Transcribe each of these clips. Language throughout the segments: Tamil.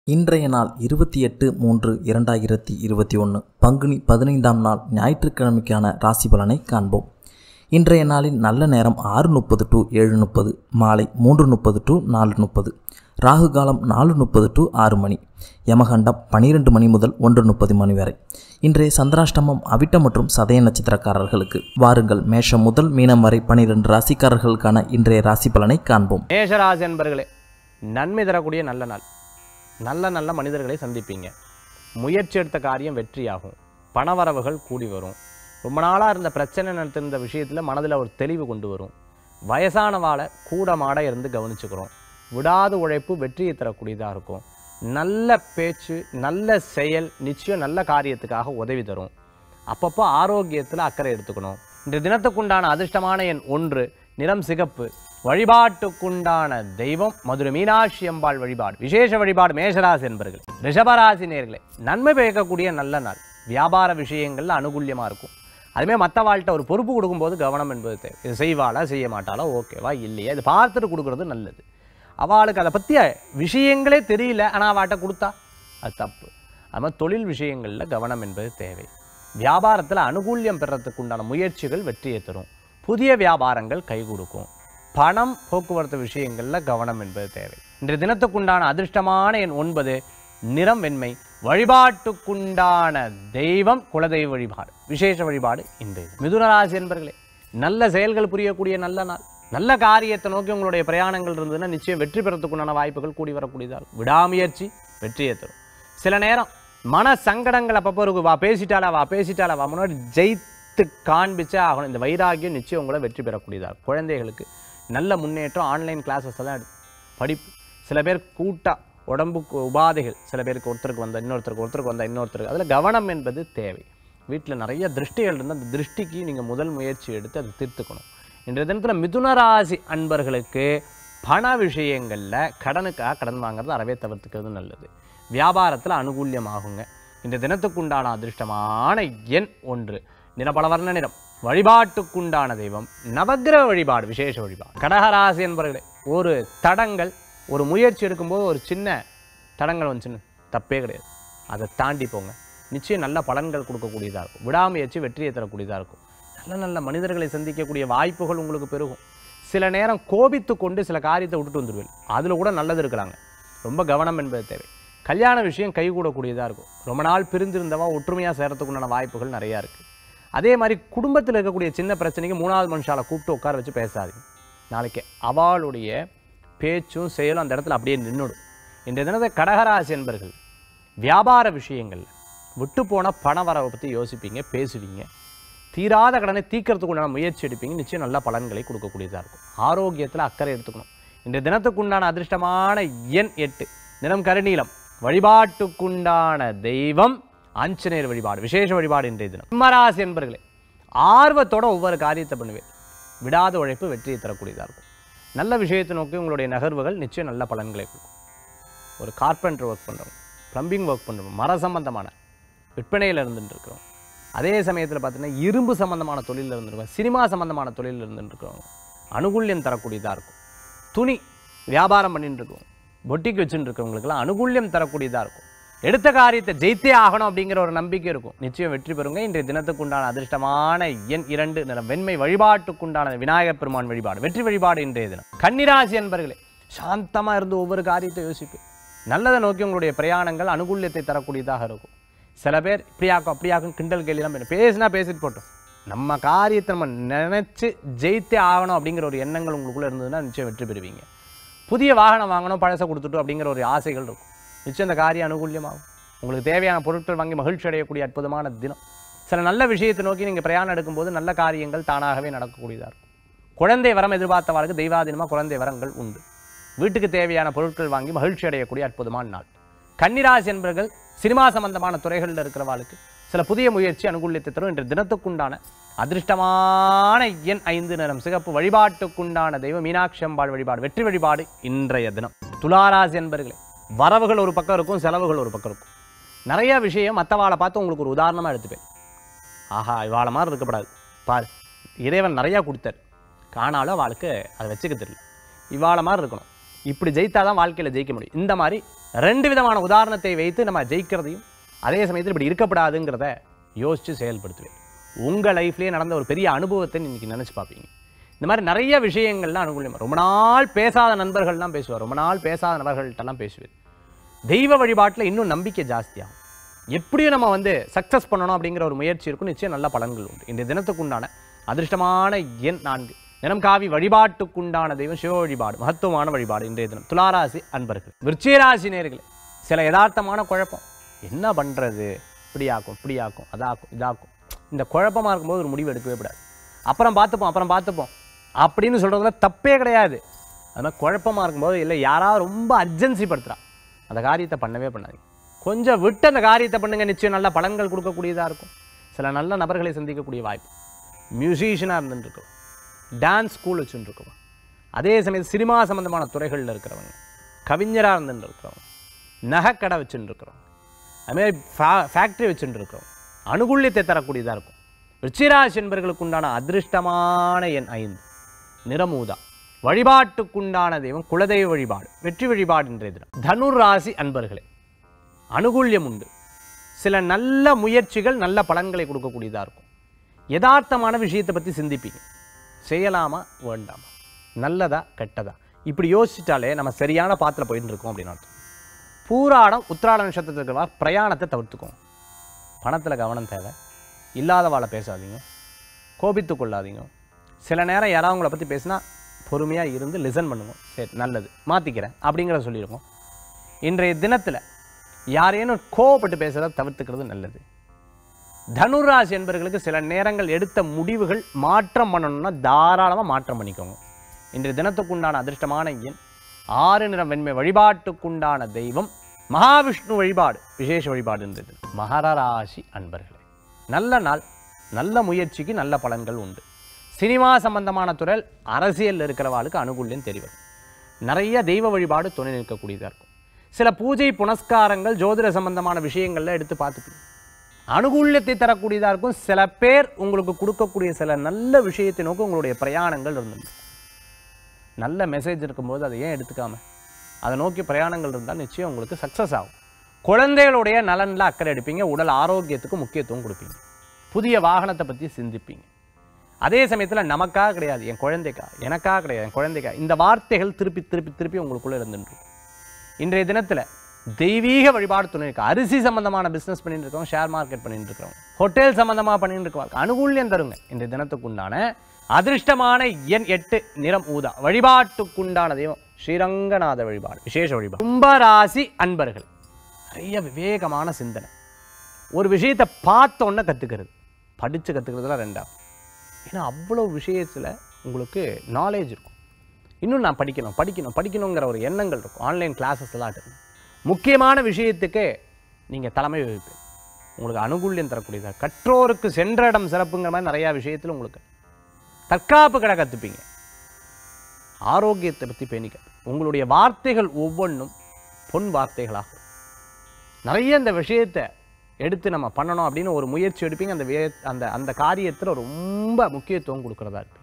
இன்றைய நாள் இருபத்தி எட்டு மூன்று இரண்டாயிரத்தி இருபத்தி ஒன்று பங்குனி பதினைந்தாம் நாள் ஞாயிற்றுக்கிழமைக்கான ராசி பலனை காண்போம் இன்றைய நாளின் நல்ல நேரம் ஆறு முப்பது டு ஏழு முப்பது மாலை மூன்று முப்பது டு நாலு முப்பது ராகு காலம் நாலு முப்பது டு ஆறு மணி யமகண்டம் பனிரெண்டு மணி முதல் ஒன்று முப்பது மணி வரை இன்றைய சந்திராஷ்டமம் அவிட்ட மற்றும் சதய நட்சத்திரக்காரர்களுக்கு வாருங்கள் மேஷம் முதல் மீனம் வரை பனிரெண்டு ராசிக்காரர்களுக்கான இன்றைய ராசி பலனை காண்போம் மேஷராசி என்பர்களே நன்மை தரக்கூடிய நல்ல நாள் நல்ல நல்ல மனிதர்களை சந்திப்பீங்க முயற்சி எடுத்த காரியம் வெற்றியாகும் பணவரவுகள் கூடி வரும் ரொம்ப நாளாக இருந்த பிரச்சனை நடத்திருந்த விஷயத்தில் மனதில் ஒரு தெளிவு கொண்டு வரும் வயசானவாளை கூட மாட இருந்து கவனிச்சுக்கிறோம் விடாத உழைப்பு வெற்றியை தரக்கூடியதாக இருக்கும் நல்ல பேச்சு நல்ல செயல் நிச்சயம் நல்ல காரியத்துக்காக உதவி தரும் அப்பப்போ ஆரோக்கியத்தில் அக்கறை எடுத்துக்கணும் இன்று தினத்துக்குண்டான அதிர்ஷ்டமான எண் ஒன்று நிறம் சிகப்பு வழிபாட்டுக்குண்டான தெய்வம் மதுரை மீனாட்சி அம்பாள் வழிபாடு விசேஷ வழிபாடு மேஷராசி என்பர்கள் ரிஷபராசி நேர்களே நன்மை பயக்கக்கூடிய நல்ல நாள் வியாபார விஷயங்கள்ல அனுகூல்யமாக இருக்கும் அதுமே மற்ற வாழ்கிட்ட ஒரு பொறுப்பு கொடுக்கும்போது கவனம் என்பது தேவை இது செய்வாளா செய்ய மாட்டாளா ஓகேவா இல்லையா இது பார்த்துட்டு கொடுக்குறது நல்லது அவளுக்கு அதை பற்றிய விஷயங்களே தெரியல ஆனால் அவட்ட கொடுத்தா அது தப்பு அது மாதிரி தொழில் விஷயங்களில் கவனம் என்பது தேவை வியாபாரத்தில் அனுகூல்யம் பெறத்துக்கு உண்டான முயற்சிகள் வெற்றியை தரும் புதிய வியாபாரங்கள் கை கொடுக்கும் பணம் போக்குவரத்து விஷயங்களில் கவனம் என்பது தேவை இன்றைய தினத்துக்குண்டான அதிர்ஷ்டமான எண் ஒன்பது நிறம் வெண்மை வழிபாட்டுக்குண்டான தெய்வம் குலதெய்வ வழிபாடு விசேஷ வழிபாடு இன்றைய மிதுனராசி என்பர்களே நல்ல செயல்கள் புரியக்கூடிய நல்ல நாள் நல்ல காரியத்தை நோக்கி உங்களுடைய பிரயாணங்கள் இருந்ததுன்னா நிச்சயம் வெற்றி பெறத்துக்குண்டான வாய்ப்புகள் கூடி வரக்கூடியதால் விடாமுயற்சி வெற்றியை தரும் சில நேரம் மன சங்கடங்கள் அப்பப்போ இருக்கு வா பேசிட்டாளா வா பேசிட்டாளா வா முன்னாடி ஜெயித்து காண்பிச்சே ஆகணும் இந்த வைராகியம் நிச்சயம் உங்களை வெற்றி பெறக்கூடியதா குழந்தைகளுக்கு நல்ல முன்னேற்றம் ஆன்லைன் கிளாஸஸ் எல்லாம் எடுத்து படிப்பு சில பேர் கூட்டா உடம்புக்கு உபாதைகள் சில பேருக்கு ஒருத்தருக்கு வந்த இன்னொருத்தருக்கு ஒருத்தருக்கு வந்த இன்னொருத்தருக்கு அதில் கவனம் என்பது தேவை வீட்டில் நிறைய திருஷ்டிகள் இருந்தால் அந்த திருஷ்டிக்கு நீங்கள் முதல் முயற்சி எடுத்து அதை தீர்த்துக்கணும் இன்றைய தினத்தில் மிதுனராசி அன்பர்களுக்கு பண விஷயங்களில் கடனுக்காக கடன் வாங்குறது அறவே தவிர்த்துக்கிறது நல்லது வியாபாரத்தில் அனுகூல்யமாகுங்க இந்த தினத்துக்குண்டான அதிர்ஷ்டமான எண் ஒன்று நிறபலவர்ண நிறம் வழிபாட்டுக்குண்டான தெய்வம் நவக்கிரக வழிபாடு விசேஷ வழிபாடு கடகராசி என்பவர்களே ஒரு தடங்கள் ஒரு முயற்சி எடுக்கும்போது ஒரு சின்ன தடங்கள் வந்துச்சுன்னு தப்பே கிடையாது அதை தாண்டி போங்க நிச்சயம் நல்ல பலன்கள் கொடுக்கக்கூடியதாக இருக்கும் விடாமுயற்சி வெற்றியை தரக்கூடியதாக இருக்கும் நல்ல நல்ல மனிதர்களை சந்திக்கக்கூடிய வாய்ப்புகள் உங்களுக்கு பெருகும் சில நேரம் கோபித்து கொண்டு சில காரியத்தை விட்டுட்டு வந்துடுவேன் அதில் கூட நல்லது இருக்கலாங்க ரொம்ப கவனம் என்பது தேவை கல்யாண விஷயம் கைகூடக்கூடியதாக இருக்கும் ரொம்ப நாள் பிரிந்திருந்தவா ஒற்றுமையாக சேரத்துக்குண்டான வாய்ப்புகள் நிறையா இருக்குது அதே மாதிரி குடும்பத்தில் இருக்கக்கூடிய சின்ன பிரச்சனைக்கு மூணாவது மனுஷாலை கூப்பிட்டு உட்கார வச்சு பேசாதீங்க நாளைக்கு அவளுடைய பேச்சும் செயலும் அந்த இடத்துல அப்படியே நின்றுடும் இன்றைய தினத்தை கடகராசி என்பர்கள் வியாபார விஷயங்களில் விட்டு போன பண வரவை பற்றி யோசிப்பீங்க பேசுவீங்க தீராத கடனை தீர்க்கறதுக்கு உண்டான முயற்சி எடுப்பீங்க நிச்சயம் நல்ல பலன்களை கொடுக்கக்கூடியதாக இருக்கும் ஆரோக்கியத்தில் அக்கறை எடுத்துக்கணும் இன்றைய தினத்துக்குண்டான அதிர்ஷ்டமான எண் எட்டு நிறம் கருநீலம் வழிபாட்டுக்குண்டான தெய்வம் ஆஞ்சநேயர் வழிபாடு விசேஷ வழிபாடு இன்றைய தினம் சிம்மராசி என்பர்களே ஆர்வத்தோட ஒவ்வொரு காரியத்தை பண்ணுவேன் விடாத உழைப்பு வெற்றியை தரக்கூடியதாக இருக்கும் நல்ல விஷயத்தை நோக்கி உங்களுடைய நகர்வுகள் நிச்சயம் நல்ல பலன்களை கொடுக்கும் ஒரு கார்பெண்டர் ஒர்க் பண்ணுறவங்க ப்ளம்பிங் ஒர்க் பண்ணுறவங்க மர சம்பந்தமான விற்பனையில் இருந்துட்டு இருக்கிறோம் அதே சமயத்தில் பார்த்தீங்கன்னா இரும்பு சம்பந்தமான தொழிலில் இருந்துருக்கோம் சினிமா சம்பந்தமான தொழிலில் இருந்துட்டு இருக்கிறவங்க அனுகூல்யம் தரக்கூடியதாக இருக்கும் துணி வியாபாரம் பண்ணிட்டு இருக்கோம் பொட்டிக்கு வச்சுட்டு இருக்கவங்களுக்கெல்லாம் அனுகூல்யம் தரக்கூடியதாக இருக்கும் எடுத்த காரியத்தை ஜெயித்தே ஆகணும் அப்படிங்கிற ஒரு நம்பிக்கை இருக்கும் நிச்சயம் வெற்றி பெறுங்க இன்றைய தினத்துக்குண்டான அதிர்ஷ்டமான எண் இரண்டு நிறம் வெண்மை வழிபாட்டுக்குண்டான விநாயகப் பெருமான் வழிபாடு வெற்றி வழிபாடு இன்றைய தினம் கன்னிராசி அன்பர்களே சாந்தமாக இருந்து ஒவ்வொரு காரியத்தை யோசிப்பேன் நல்லதை நோக்கி உங்களுடைய பிரயாணங்கள் அனுகூல்யத்தை தரக்கூடியதாக இருக்கும் சில பேர் இப்படியாக்கும் அப்படியாக்கும் கிண்டல் கேள்விலாம் பண்ணி பேசினா பேசிட்டு போட்டோம் நம்ம காரியத்தை நம்ம நினச்சி ஜெயித்தே ஆகணும் அப்படிங்கிற ஒரு எண்ணங்கள் உங்களுக்குள்ளே இருந்ததுன்னா நிச்சயம் வெற்றி பெறுவீங்க புதிய வாகனம் வாங்கணும் பழசை கொடுத்துட்டு அப்படிங்கிற ஒரு ஆசைகள் இருக்கும் நிச்சயம் அந்த காரியம் அனுகூல்யமாகும் உங்களுக்கு தேவையான பொருட்கள் வாங்கி மகிழ்ச்சி அடையக்கூடிய அற்புதமான தினம் சில நல்ல விஷயத்தை நோக்கி நீங்கள் பிரயாணம் எடுக்கும்போது நல்ல காரியங்கள் தானாகவே நடக்கக்கூடியதாக இருக்கும் குழந்தை வரம் எதிர்பார்த்தவர்களுக்கு தெய்வாதீனமாக குழந்தை வரங்கள் உண்டு வீட்டுக்கு தேவையான பொருட்கள் வாங்கி மகிழ்ச்சி அடையக்கூடிய அற்புதமான நாள் கன்னிராசி என்பர்கள் சினிமா சம்பந்தமான துறைகளில் இருக்கிறவாளுக்கு சில புதிய முயற்சி அனுகூல்யத்தை தரும் இன்று தினத்துக்குண்டான அதிர்ஷ்டமான எண் ஐந்து நிறம் சிகப்பு வழிபாட்டுக்குண்டான தெய்வம் மீனாட்சி அம்பாள் வழிபாடு வெற்றி வழிபாடு இன்றைய தினம் துளாராசி என்பர்களே வரவுகள் ஒரு பக்கம் இருக்கும் செலவுகள் ஒரு பக்கம் இருக்கும் நிறைய விஷயம் மற்றவாளை பார்த்து உங்களுக்கு ஒரு உதாரணமாக எடுத்துப்பேன் ஆஹா இவாளை மாதிரி இருக்கப்படாது பாரு இறைவன் நிறையா கொடுத்தார் காணாலும் அவளுக்கு அதை வச்சுக்க தெரியல இவாளை மாதிரி இருக்கணும் இப்படி ஜெயித்தாதான் வாழ்க்கையில் ஜெயிக்க முடியும் இந்த மாதிரி ரெண்டு விதமான உதாரணத்தை வைத்து நம்ம ஜெயிக்கிறதையும் அதே சமயத்தில் இப்படி இருக்கப்படாதுங்கிறத யோசித்து செயல்படுத்துவேன் உங்கள் லைஃப்லேயே நடந்த ஒரு பெரிய அனுபவத்தை இன்னைக்கு நினச்சி பார்ப்பீங்க இந்த மாதிரி நிறைய விஷயங்கள்லாம் அனுகூலியம் ரொம்ப நாள் பேசாத நண்பர்கள்லாம் பேசுவார் ரொம்ப நாள் பேசாத நபர்கள்ட்டெல்லாம் பேசுவேன் தெய்வ வழிபாட்டில் இன்னும் நம்பிக்கை ஜாஸ்தியாகும் எப்படியும் நம்ம வந்து சக்ஸஸ் பண்ணணும் அப்படிங்கிற ஒரு முயற்சி இருக்கும் நிச்சயம் நல்ல பலன்கள் உண்டு இன்றைய தினத்துக்குண்டான அதிர்ஷ்டமான எண் நான்கு தினம் காவி வழிபாட்டுக்குண்டான தெய்வம் சிவ வழிபாடு மகத்துவமான வழிபாடு இன்றைய தினம் துளாராசி அன்பர்கள் விருச்சிகராசி நேர்களே சில யதார்த்தமான குழப்பம் என்ன பண்ணுறது இப்படியாக்கும் இப்படியாக்கும் அதாக்கும் இதாக்கும் இந்த குழப்பமாக இருக்கும்போது ஒரு முடிவு எடுக்கவே கூடாது அப்புறம் பார்த்துப்போம் அப்புறம் பார்த்துப்போம் அப்படின்னு சொல்கிறதுல தப்பே கிடையாது அது மாதிரி குழப்பமாக இருக்கும்போது இல்லை யாராவது ரொம்ப அர்ஜென்சி படுத்துறா அந்த காரியத்தை பண்ணவே பண்ணாதீங்க கொஞ்சம் விட்டு அந்த காரியத்தை பண்ணுங்க நிச்சயம் நல்ல பலன்கள் கொடுக்கக்கூடியதாக இருக்கும் சில நல்ல நபர்களை சந்திக்கக்கூடிய வாய்ப்பு மியூசிஷியனாக இருந்துருக்கோம் டான்ஸ் ஸ்கூல் வச்சுருக்கோம் அதே சமயம் சினிமா சம்பந்தமான துறைகளில் இருக்கிறவங்க கவிஞராக இருந்துட்டு இருக்கிறவங்க நகைக்கடை வச்சுட்டு இருக்கிறவங்க அதுமாதிரி ஃபே ஃபேக்ட்ரி வச்சுட்டு இருக்கிறோம் அனுகூல்யத்தை தரக்கூடியதாக இருக்கும் ரிச்சிராசி என்பர்களுக்கு உண்டான அதிர்ஷ்டமான எண் ஐந்து நிறமூதா வழிபாட்டுக்குண்டான தெய்வம் குலதெய்வ வழிபாடு வெற்றி வழிபாடு இன்றைய தினம் தனுர் ராசி அன்பர்களே அனுகூல்யம் உண்டு சில நல்ல முயற்சிகள் நல்ல பலன்களை கொடுக்கக்கூடியதாக இருக்கும் யதார்த்தமான விஷயத்தை பற்றி சிந்திப்பீங்க செய்யலாமா வேண்டாமா நல்லதா கெட்டதா இப்படி யோசிச்சிட்டாலே நம்ம சரியான பாத்தில் போயிட்டு இருக்கோம் அப்படின்னு அர்த்தம் பூராடம் உத்திராட நட்சத்திரத்தில் இருக்கிறவா பிரயாணத்தை தவிர்த்துக்கோங்க பணத்தில் கவனம் தேவை இல்லாதவாளை பேசாதீங்க கோபித்து கொள்ளாதீங்க சில நேரம் யாராவது உங்களை பற்றி பேசினா பொறுமையாக இருந்து லிசன் பண்ணுங்க சரி நல்லது மாற்றிக்கிறேன் அப்படிங்கிறத சொல்லியிருக்கோம் இன்றைய தினத்தில் யாரேனும் கோவப்பட்டு பேசுகிறத தவிர்த்துக்கிறது நல்லது தனுராசி என்பவர்களுக்கு சில நேரங்கள் எடுத்த முடிவுகள் மாற்றம் பண்ணணும்னா தாராளமாக மாற்றம் பண்ணிக்கோங்க இன்றைய தினத்துக்குண்டான அதிர்ஷ்டமான எண் ஆறு நிறம் வெண்மை வழிபாட்டுக்குண்டான தெய்வம் மகாவிஷ்ணு வழிபாடு விசேஷ வழிபாடு இருந்தது மகர ராசி அன்பர்களே நல்ல நாள் நல்ல முயற்சிக்கு நல்ல பலன்கள் உண்டு சினிமா சம்பந்தமான துறையில் அரசியலில் இருக்கிறவாளுக்கு அனுகூல்யம் தெரிவது நிறைய தெய்வ வழிபாடு துணை நிற்கக்கூடியதாக இருக்கும் சில பூஜை புனஸ்காரங்கள் ஜோதிட சம்பந்தமான விஷயங்கள்ல எடுத்து பார்த்துப்பீங்க அனுகூல்யத்தை தரக்கூடியதாக இருக்கும் சில பேர் உங்களுக்கு கொடுக்கக்கூடிய சில நல்ல விஷயத்தை நோக்கி உங்களுடைய பிரயாணங்கள் இருந்துருக்கும் நல்ல மெசேஜ் இருக்கும்போது அதை ஏன் எடுத்துக்காம அதை நோக்கி பிரயாணங்கள் இருந்தால் நிச்சயம் உங்களுக்கு சக்ஸஸ் ஆகும் குழந்தைகளுடைய நலனில் அக்கறை எடுப்பீங்க உடல் ஆரோக்கியத்துக்கு முக்கியத்துவம் கொடுப்பீங்க புதிய வாகனத்தை பற்றி சிந்திப்பீங்க அதே சமயத்தில் நமக்காக கிடையாது என் குழந்தைக்கா எனக்காக கிடையாது என் குழந்தைக்கா இந்த வார்த்தைகள் திருப்பி திருப்பி திருப்பி உங்களுக்குள்ளே இருந்துட்டு இருக்கும் இன்றைய தினத்தில் தெய்வீக வழிபாடு துணை இருக்கு அரிசி சம்பந்தமான பிஸ்னஸ் பண்ணிட்டு இருக்கோம் ஷேர் மார்க்கெட் பண்ணிட்டு இருக்கோம் ஹோட்டல் சம்பந்தமாக பண்ணிட்டு இருக்கோம் அனுகூல்யம் தருங்க இன்றைய தினத்துக்குண்டான அதிர்ஷ்டமான எண் எட்டு நிறம் ஊதா வழிபாட்டுக்குண்டான தெய்வம் ஸ்ரீரங்கநாத வழிபாடு விசேஷ வழிபாடு கும்பராசி அன்பர்கள் நிறைய விவேகமான சிந்தனை ஒரு விஷயத்தை பார்த்தோன்னே கற்றுக்கிறது படித்து கற்றுக்கிறதுலாம் ரெண்டாவது ஏன்னா அவ்வளோ விஷயத்தில் உங்களுக்கு நாலேஜ் இருக்கும் இன்னும் நான் படிக்கணும் படிக்கணும் படிக்கணுங்கிற ஒரு எண்ணங்கள் இருக்கும் ஆன்லைன் கிளாஸஸ்லாம் அட்டன் முக்கியமான விஷயத்துக்கு நீங்கள் தலைமை வகிப்பீங்க உங்களுக்கு அனுகூல்யம் தரக்கூடியதாக கற்றோருக்கு சென்ற இடம் சிறப்புங்கிற மாதிரி நிறையா விஷயத்தில் உங்களுக்கு தற்காப்பு கடை கற்றுப்பீங்க ஆரோக்கியத்தை பற்றி பேணிக்க உங்களுடைய வார்த்தைகள் ஒவ்வொன்றும் பொன் வார்த்தைகளாக இருக்கும். நிறைய இந்த விஷயத்தை எடுத்து நம்ம பண்ணணும் அப்படின்னு ஒரு முயற்சி எடுப்பீங்க அந்த வே அந்த அந்த காரியத்தில் ரொம்ப முக்கியத்துவம் கொடுக்குறதா இருப்பீங்க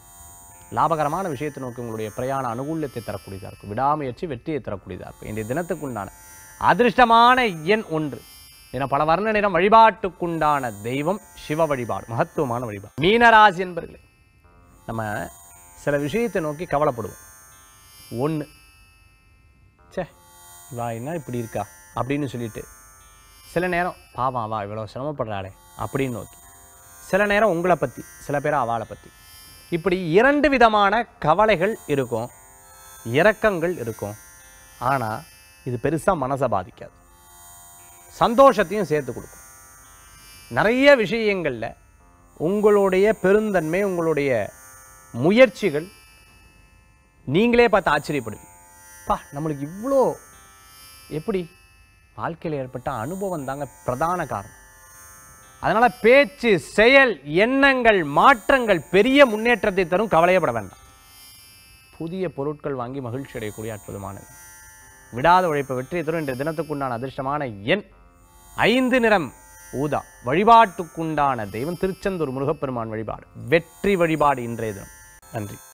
லாபகரமான விஷயத்தை நோக்கி உங்களுடைய பிரயாண அனுகூல்யத்தை தரக்கூடியதாக இருக்கும் விடாமுயற்சி வெற்றியை தரக்கூடியதாக இருக்கும் இன்றைய தினத்துக்குண்டான அதிர்ஷ்டமான எண் ஒன்று என பல வர்ண நிறம் வழிபாட்டுக்குண்டான தெய்வம் சிவ வழிபாடு மகத்துவமான வழிபாடு மீனராசி என்பர்களே நம்ம சில விஷயத்தை நோக்கி கவலைப்படுவோம் ஒன்று ச்சே வா என்ன இப்படி இருக்கா அப்படின்னு சொல்லிட்டு சில நேரம் பாவம் வா இவ்வளோ சிரமப்படுறாளே அப்படின்னு நோக்கி சில நேரம் உங்களை பற்றி சில பேர் அவளை பற்றி இப்படி இரண்டு விதமான கவலைகள் இருக்கும் இரக்கங்கள் இருக்கும் ஆனால் இது பெருசாக மனசை பாதிக்காது சந்தோஷத்தையும் சேர்த்து கொடுக்கும் நிறைய விஷயங்களில் உங்களுடைய பெருந்தன்மை உங்களுடைய முயற்சிகள் நீங்களே பார்த்து ஆச்சரியப்படுவீங்க பா நம்மளுக்கு இவ்வளோ எப்படி வாழ்க்கையில் ஏற்பட்ட அனுபவம் தாங்க பிரதான காரணம் அதனால் பேச்சு செயல் எண்ணங்கள் மாற்றங்கள் பெரிய முன்னேற்றத்தை தரும் கவலையப்பட வேண்டாம் புதிய பொருட்கள் வாங்கி மகிழ்ச்சி அடையக்கூடிய அற்புதமானது விடாத உழைப்பு வெற்றியை தரும் இன்றைய தினத்துக்குண்டான அதிர்ஷ்டமான எண் ஐந்து நிறம் ஊதா வழிபாட்டுக்குண்டான தெய்வம் திருச்செந்தூர் முருகப்பெருமான் வழிபாடு வெற்றி வழிபாடு இன்றைய தினம் நன்றி